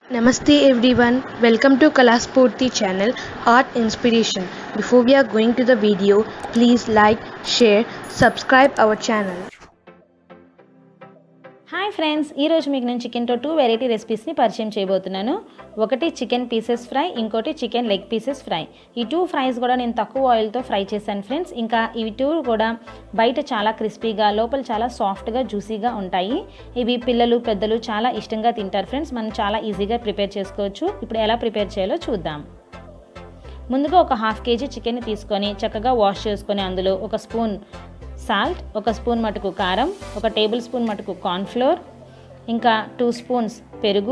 Namaste everyone, welcome to Kalaspurti channel Art Inspiration. Before we are going to the video, please like, share, subscribe our channel. Hi friends ఈరోజు మీకు నేను చికెన్తో two variety రెసిపీస్ని పరిచయం చేయబోతున్నాను ఒకటి chicken pieces fry ఇంకోటి chicken leg pieces fry ఈ two fries కూడా నేను తక్కువ ఆయిల్తో ఫ్రై చేశాను ఫ్రెండ్స్ ఇంకా ఇవి టూ కూడా బయట చాలా క్రిస్పీగా లోపల చాలా సాఫ్ట్గా జ్యూసీగా ఉంటాయి ఇవి పిల్లలు పెద్దలు చాలా ఇష్టంగా తింటారు ఫ్రెండ్స్ మనం చాలా ఈజీగా ప్రిపేర్ చేసుకోవచ్చు ఇప్పుడు ఎలా ప్రిపేర్ చేయాలో చూద్దాం ముందుగా ఒక హాఫ్ కేజీ చికెన్ తీసుకొని చక్కగా వాష్ చేసుకొని అందులో ఒక స్పూన్ సాల్ట్ ఒక స్పూన్ మటుకు కారం ఒక టేబుల్ స్పూన్ మటుకు కార్న్ఫ్లోర్ ఇంకా టూ స్పూన్స్ పెరుగు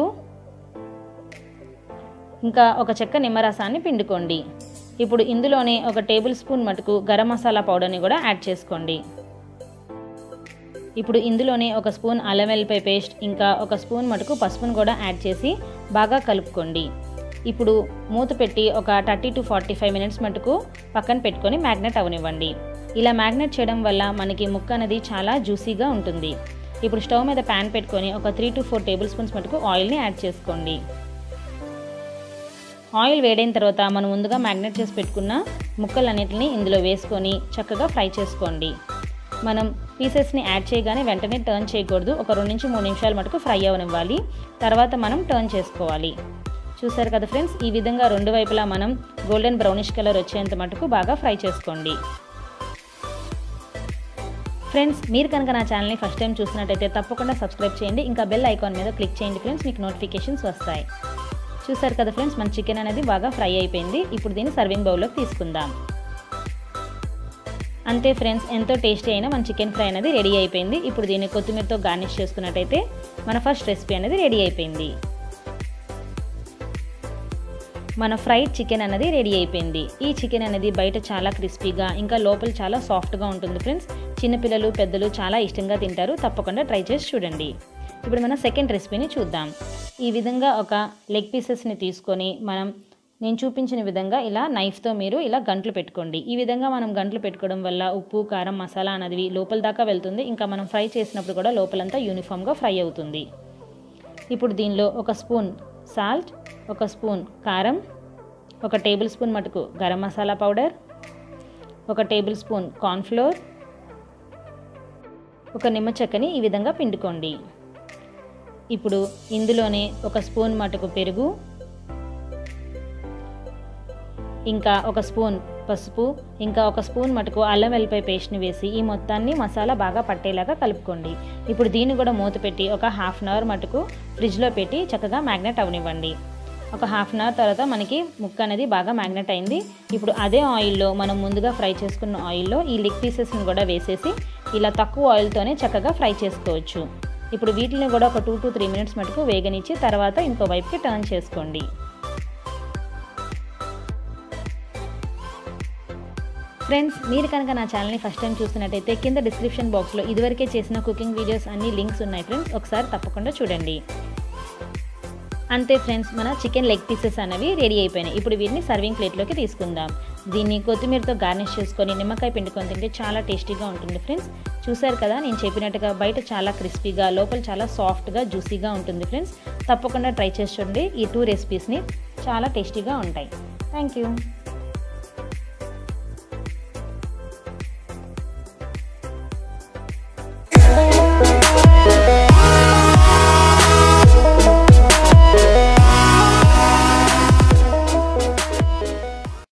ఇంకా ఒక చెక్క నిమ్మరసాన్ని పిండుకోండి ఇప్పుడు ఇందులోనే ఒక టేబుల్ స్పూన్ మటుకు గరం మసాలా పౌడర్ని కూడా యాడ్ చేసుకోండి ఇప్పుడు ఇందులోనే ఒక స్పూన్ అల్లం వెల్లిపాయ పేస్ట్ ఇంకా ఒక స్పూన్ మటుకు పసుపును కూడా యాడ్ చేసి బాగా కలుపుకోండి ఇప్పుడు మూత పెట్టి ఒక thirty to forty five minutes మటుకు పక్కన పెట్టుకొని మ్యాగ్నెట్ అవనివ్వండి ఇలా మ్యాగ్నెట్ చేయడం వల్ల మనకి ముక్క అనేది చాలా జ్యూసీగా ఉంటుంది ఇప్పుడు స్టవ్ మీద ప్యాన్ పెట్టుకొని ఒక three to four tablespoons మటుకు ఆయిల్ని యాడ్ చేసుకోండి ఆయిల్ వేడైన తర్వాత మనం ముందుగా మ్యాగ్నెట్ చేసి పెట్టుకున్న ముక్కలన్నిటిని ఇందులో వేసుకొని చక్కగా ఫ్రై చేసుకోండి మనం పీసెస్ని యాడ్ చేయగానే వెంటనే టర్న్ చేయకూడదు ఒక రెండు నుంచి మూడు నిమిషాలు మటుకు ఫ్రై అవనివ్వాలి తర్వాత మనం టర్న్ చేసుకోవాలి చూసారు కదా ఫ్రెండ్స్ ఈ విధంగా రెండు వైపులా మనం గోల్డెన్ బ్రౌనిష్ కలర్ వచ్చేంత మటుకు బాగా ఫ్రై చేసుకోండి ఫ్రెండ్స్ మీరు కనుక నా ఛానల్ని ఫస్ట్ టైం చూసినట్టయితే తప్పకుండా సబ్స్క్రైబ్ చేయండి ఇంకా బెల్ ఐకాన్ మీద క్లిక్ చేయండి ఫ్రెండ్స్ మీకు నోటిఫికేషన్స్ వస్తాయి చూసారు కదా ఫ్రెండ్స్ మన చికెన్ అనేది బాగా ఫ్రై అయిపోయింది ఇప్పుడు దీన్ని సర్వింగ్ బౌల్లోకి తీసుకుందాం అంతే ఫ్రెండ్స్ ఎంతో టేస్టీ అయినా మన చికెన్ ఫ్రై అనేది రెడీ అయిపోయింది ఇప్పుడు దీన్ని కొత్తిమీరతో గార్నిష్ చేసుకున్నట్టయితే మన ఫస్ట్ రెసిపీ అనేది రెడీ అయిపోయింది మన ఫ్రైడ్ చికెన్ అనేది రెడీ అయిపోయింది ఈ చికెన్ అనేది బయట చాలా క్రిస్పీగా ఇంకా లోపల చాలా సాఫ్ట్గా ఉంటుంది ఫ్రెండ్స్ చిన్నపిల్లలు పెద్దలు చాలా ఇష్టంగా తింటారు తప్పకుండా ట్రై చేసి చూడండి ఇప్పుడు మన సెకండ్ రెసిపీని చూద్దాం ఈ విధంగా ఒక లెగ్ పీసెస్ని తీసుకొని మనం నేను చూపించిన విధంగా ఇలా నైఫ్తో మీరు ఇలా గంటలు పెట్టుకోండి ఈ విధంగా మనం గంటలు పెట్టుకోవడం వల్ల ఉప్పు కారం మసాలా అనేది లోపల దాకా వెళ్తుంది ఇంకా మనం ఫ్రై చేసినప్పుడు కూడా లోపలంతా యూనిఫామ్గా ఫ్రై అవుతుంది ఇప్పుడు దీనిలో ఒక స్పూన్ సాల్ట్ ఒక స్పూన్ కారం ఒక టేబుల్ స్పూన్ మటుకు గరం మసాలా పౌడర్ ఒక టేబుల్ స్పూన్ కార్న్ఫ్లోర్ ఒక నిమ్మ చెక్కని ఈ విధంగా పిండుకోండి ఇప్పుడు ఇందులోనే ఒక స్పూన్ మటుకు పెరుగు ఇంకా ఒక స్పూన్ పసుపు ఇంకా ఒక స్పూన్ మటుకు అల్లం వెల్లిపాయ పేస్ట్ని వేసి ఈ మొత్తాన్ని మసాలా బాగా పట్టేలాగా కలుపుకోండి ఇప్పుడు దీన్ని కూడా మూత పెట్టి ఒక హాఫ్ అన్ అవర్ మటుకు ఫ్రిడ్జ్లో పెట్టి చక్కగా మ్యాగ్నెట్ అవనివ్వండి ఒక హాఫ్ అన్ అవర్ తర్వాత మనకి ముక్క అనేది బాగా మ్యాగ్నెట్ అయింది ఇప్పుడు అదే ఆయిల్లో మనం ముందుగా ఫ్రై చేసుకున్న ఆయిల్లో ఈ లెగ్ పీసెస్ని కూడా వేసేసి ఇలా తక్కువ ఆయిల్తోనే చక్కగా ఫ్రై చేసుకోవచ్చు ఇప్పుడు వీటిని కూడా ఒక టూ టు త్రీ మినిట్స్ మటుకు వేగనిచ్చి తర్వాత ఇంకో వైపుకి టర్న్ చేసుకోండి ఫ్రెండ్స్ మీరు కనుక నా ఛానల్ని ఫస్ట్ టైం చూస్తున్నట్టయితే కింద డిస్క్రిప్షన్ బాక్స్లో ఇదివరకే చేసిన కుకింగ్ వీడియోస్ అన్ని లింక్స్ ఉన్నాయి ఫ్రెండ్స్ ఒకసారి తప్పకుండా చూడండి అంతే ఫ్రెండ్స్ మన చికెన్ లెగ్ పీసెస్ అనేవి రెడీ అయిపోయినాయి ఇప్పుడు వీటిని సర్వింగ్ ప్లేట్లోకి తీసుకుందాం దీన్ని కొత్తిమీరతో గార్నిష్ చేసుకొని నిమ్మకాయ పిండుకొని తింటే చాలా టేస్టీగా ఉంటుంది ఫ్రెండ్స్ చూసారు కదా నేను చెప్పినట్టుగా బయట చాలా క్రిస్పీగా లోపల చాలా సాఫ్ట్గా జ్యూసీగా ఉంటుంది ఫ్రెండ్స్ తప్పకుండా ట్రై చేసి చూడండి ఈ టూ రెసిపీస్ని చాలా టేస్టీగా ఉంటాయి థ్యాంక్ యూ